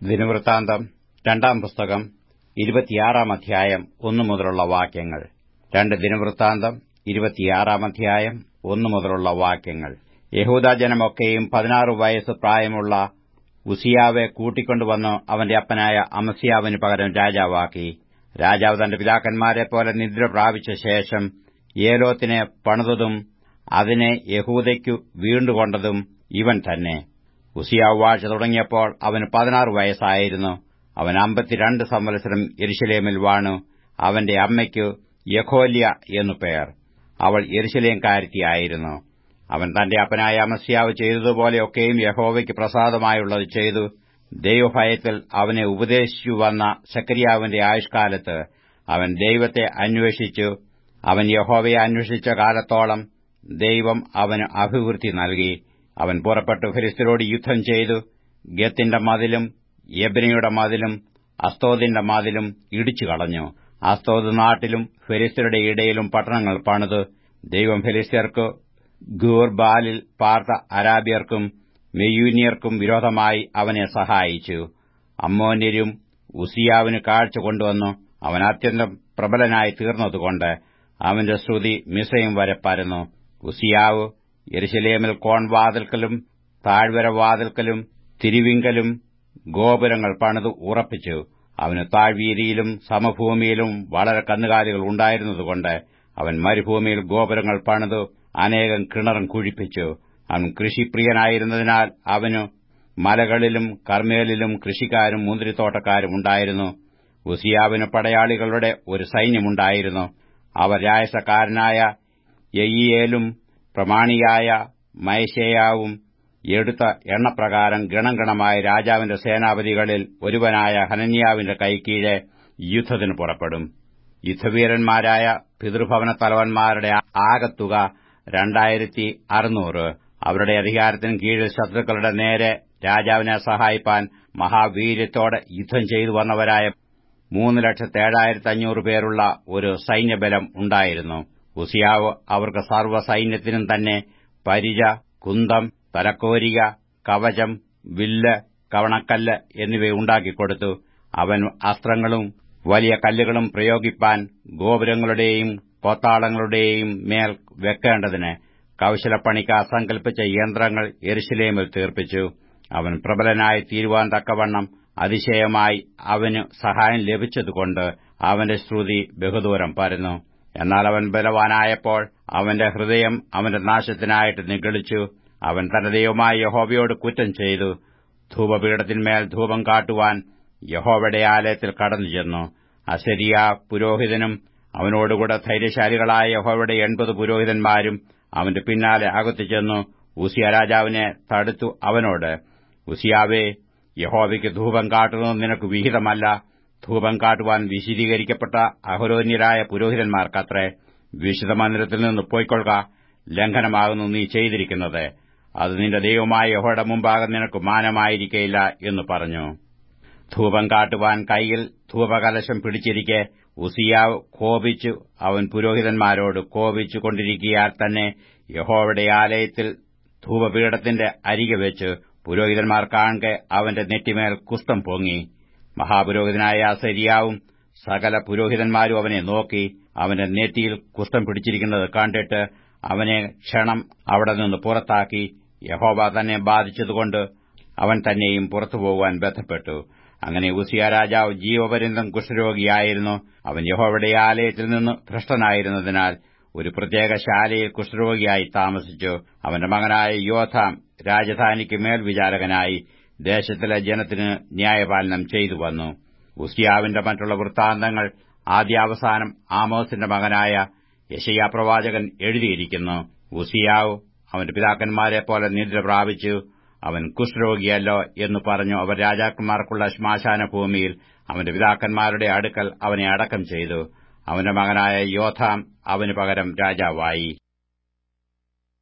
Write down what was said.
ദിനവൃത്താന്തം രണ്ടാം പുസ്തകം ഇരുപത്തിയാറാം അധ്യായം ഒന്നു മുതലുള്ള വാക്യങ്ങൾ രണ്ട് ദിനവൃത്താന്തം ഇരുപത്തിയാറാം അധ്യായം ഒന്നു മുതലുള്ള വാക്യങ്ങൾ യഹൂദജനമൊക്കെയും പതിനാറ് വയസ്സ് പ്രായമുള്ള ഉസിയാവെ കൂട്ടിക്കൊണ്ടുവന്ന് അവന്റെ അപ്പനായ അമസ്യാവിന് പകരം രാജാവാക്കി രാജാവ് തന്റെ പിതാക്കന്മാരെപ്പോലെ നിദ്ര പ്രാപിച്ച ശേഷം ഏലോത്തിനെ പണിതതും അതിനെ യഹൂദയ്ക്കു വീണ്ടുകൊണ്ടതും ഇവൻ തന്നെ ഉസിയാവ് വാഴ്ച തുടങ്ങിയപ്പോൾ അവന് പതിനാറ് വയസ്സായിരുന്നു അവൻ അമ്പത്തിരണ്ട് സംവത്സരം യെരുശലേമിൽ വാണു അവന്റെ അമ്മയ്ക്കു യഖോല്യ എന്നു പേർ അവൾ യെരുശലേംകാരത്തിയായിരുന്നു അവൻ തന്റെ അപ്പനായ അമസ്യാവ് ചെയ്തതുപോലെയൊക്കെയും യഹോവയ്ക്ക് പ്രസാദമായുള്ളത് ചെയ്തു ദൈവഭയത്തിൽ അവനെ ഉപദേശിച്ചു വന്ന സക്രിയാവിന്റെ ആയുഷ്കാലത്ത് അവൻ ദൈവത്തെ അന്വേഷിച്ചു അവൻ യഹോവയെ അന്വേഷിച്ച കാലത്തോളം ദൈവം അവന് അഭിവൃദ്ധി നൽകി അവൻ പുറപ്പെട്ടു ഫിലിസ്തരോട് യുദ്ധം ചെയ്തു ഗത്തിന്റെ മതിലും യബ്നയുടെ മതിലും അസ്തോദിന്റെ മതിലും ഇടിച്ചു കളഞ്ഞു അസ്തോദ് നാട്ടിലും ഫിലിസ്തരുടെ ഇടയിലും പട്ടണങ്ങൾ പണിത് ദൈവം ഫിലിസ്തീർക്ക് ഗൂർബാലിൽ പാർത്ത അരാബ്യർക്കും മെയ്യൂന്യർക്കും വിരോധമായി അവനെ സഹായിച്ചു അമ്മോന്യരും ഉസിയാവിന് കാഴ്ച കൊണ്ടുവന്നു അവൻ അത്യന്തം പ്രബലനായി തീർന്നതുകൊണ്ട് അവന്റെ ശ്രുതി മിസയും വരെ പരന്നു ഉസിയാവ് യെരുശലേമിൽ കോൺവാതിൽക്കലും താഴ്വര വാതിൽക്കലും തിരുവിങ്കലും ഗോപുരങ്ങൾ പണിത് ഉറപ്പിച്ചു അവന് താഴ്വീതിയിലും സമഭൂമിയിലും വളരെ കന്നുകാലികൾ ഉണ്ടായിരുന്നതുകൊണ്ട് അവൻ മരുഭൂമിയിൽ ഗോപുരങ്ങൾ പണിത് അനേകം കിണറും കുഴിപ്പിച്ചു അവൻ കൃഷിപ്രിയനായിരുന്നതിനാൽ അവനു മലകളിലും കർമ്മേലിലും കൃഷിക്കാരും മുന്തിരിത്തോട്ടക്കാരും ഉണ്ടായിരുന്നു ഉസിയാവിന് പടയാളികളുടെ ഒരു സൈന്യമുണ്ടായിരുന്നു അവർ രായസക്കാരനായ യയിയേലും പ്രമാണിയായ മയശേയാവും എടുത്ത എണ്ണപ്രകാരം ഗണംഗണമായ രാജാവിന്റെ സേനാപതികളിൽ ഒരുവനായ ഹനന്യാവിന്റെ കൈക്കീഴെ യുദ്ധത്തിന് പുറപ്പെടും യുദ്ധവീരന്മാരായ പിതൃഭവന തലവന്മാരുടെ ആകത്തുക രണ്ടായിരത്തി അറുന്നൂറ് അവരുടെ അധികാരത്തിന് കീഴിൽ ശത്രുക്കളുടെ നേരെ രാജാവിനെ സഹായിപ്പാൻ മഹാവീര്യത്തോടെ യുദ്ധം ചെയ്തു വന്നവരായ മൂന്ന് ലക്ഷത്തി ഏഴായിരത്തി അഞ്ഞൂറ് പേരുള്ള ഒരു സൈന്യബലം ഉണ്ടായിരുന്നു ഉസിയാവ് അവർക്ക് സർവ്വ സൈന്യത്തിനും തന്നെ പരിച കുന്തം തലക്കോരിക കവചം വില്ല് കവണക്കല്ല് എന്നിവ ഉണ്ടാക്കിക്കൊടുത്തു അവൻ അസ്ത്രങ്ങളും വലിയ കല്ലുകളും പ്രയോഗിപ്പാൻ ഗോപുരങ്ങളുടെയും പോത്താളങ്ങളുടെയും മേൽ വെക്കേണ്ടതിന് കൌശലപ്പണിക്ക് അസങ്കൽപ്പിച്ച യന്ത്രങ്ങൾ എരുശലേമിൽ തീർപ്പിച്ചു അവൻ പ്രബലനായി തീരുവാൻ തക്കവണ്ണം അതിശയമായി അവന് സഹായം ലഭിച്ചതുകൊണ്ട് അവന്റെ ശ്രുതി ബഹുദൂരം പരന്നു എന്നാൽ അവൻ ബലവാനായപ്പോൾ അവന്റെ ഹൃദയം അവന്റെ നാശത്തിനായിട്ട് നിഗളിച്ചു അവൻ തന്റെ ദൈവമായ യഹോവയോട് കുറ്റം ചെയ്തു ധൂപപീഠത്തിന്മേൽ ധൂപം കാട്ടുവാൻ യഹോവയുടെ ആലയത്തിൽ കടന്നു ചെന്നു അസരിയ പുരോഹിതനും അവനോടുകൂടെ ധൈര്യശാലികളായ യഹോവയുടെ എൺപത് പുരോഹിതന്മാരും അവന്റെ പിന്നാലെ അകത്തു ചെന്നു ഉസിയ രാജാവിനെ തടുത്തു അവനോട് ഉസിയാവേ യഹോവയ്ക്ക് ധൂപം കാട്ടുന്നത് നിനക്ക് വിഹിതമല്ല ധൂപം കാട്ടുവാൻ വിശദീകരിക്കപ്പെട്ട അഹരോന്യരായ പുരോഹിതന്മാർക്കത്രേ വിശുദ്ധ മന്ദിരത്തിൽ നിന്ന് പോയിക്കൊള്ളുക ലംഘനമാകുന്നു നീ ചെയ്തിരിക്കുന്നത് അത് നിന്റെ ദൈവമായ യഹോയുടെ മുമ്പാകെ നിനക്ക് മാനമായിരിക്കയില്ല എന്ന് പറഞ്ഞു ധൂപം കാട്ടുവാൻ കൈയിൽ ധൂപകലശം പിടിച്ചിരിക്കെ ഉസിയാവ് കോപിച്ചു അവൻ പുരോഹിതന്മാരോട് കോപിച്ചു കൊണ്ടിരിക്കയാൽ തന്നെ യഹോവയുടെ ആലയത്തിൽ ധൂപപീഠത്തിന്റെ അരികെ വെച്ച് പുരോഹിതന്മാർ കാണെ അവന്റെ നെറ്റിമേൽ കുസ്തം പൊങ്ങി മഹാപുരോഹിതനായ അസരിയാവും സകല പുരോഹിതന്മാരും അവനെ നോക്കി അവന്റെ നെറ്റിയിൽ കുസ്തം പിടിച്ചിരിക്കുന്നത് കണ്ടിട്ട് അവനെ ക്ഷണം അവിടെ നിന്ന് പുറത്താക്കി യഹോവ തന്നെ ബാധിച്ചതുകൊണ്ട് അവൻ തന്നെയും പുറത്തുപോകുവാൻ ബന്ധപ്പെട്ടു അങ്ങനെ ഉസിയ രാജാവ് ജീവപര്യന്തം കുഷ്ഠരോഗിയായിരുന്നു അവൻ യഹോവയുടെ ആലയത്തിൽ നിന്ന് ഭ്രഷ്ടനായിരുന്നതിനാൽ ഒരു പ്രത്യേക ശാലയിൽ കുഷ്ഠരോഗിയായി താമസിച്ചു അവന്റെ മകനായ യോധാം രാജധാനിക്ക് മേൽവിചാരകനായി ദേശത്തിലെ ജനത്തിന് ന്യായപാലനം ചെയ്തു വന്നു ഉസിയാവിന്റെ മറ്റുള്ള വൃത്താന്തങ്ങൾ ആദ്യാവസാനം ആമോസിന്റെ മകനായ യശയാ പ്രവാചകൻ എഴുതിയിരിക്കുന്നു ഉസിയാവ് അവന്റെ പിതാക്കന്മാരെപ്പോലെ നിദ്ര പ്രാപിച്ചു അവൻ കുഷ്ഠരോഗിയല്ലോ എന്ന് പറഞ്ഞു അവർ രാജാക്കന്മാർക്കുള്ള ശ്മശാന ഭൂമിയിൽ അവന്റെ പിതാക്കന്മാരുടെ അടുക്കൽ അവനെ അടക്കം ചെയ്തു അവന്റെ മകനായ യോധാം അവന് പകരം രാജാവായി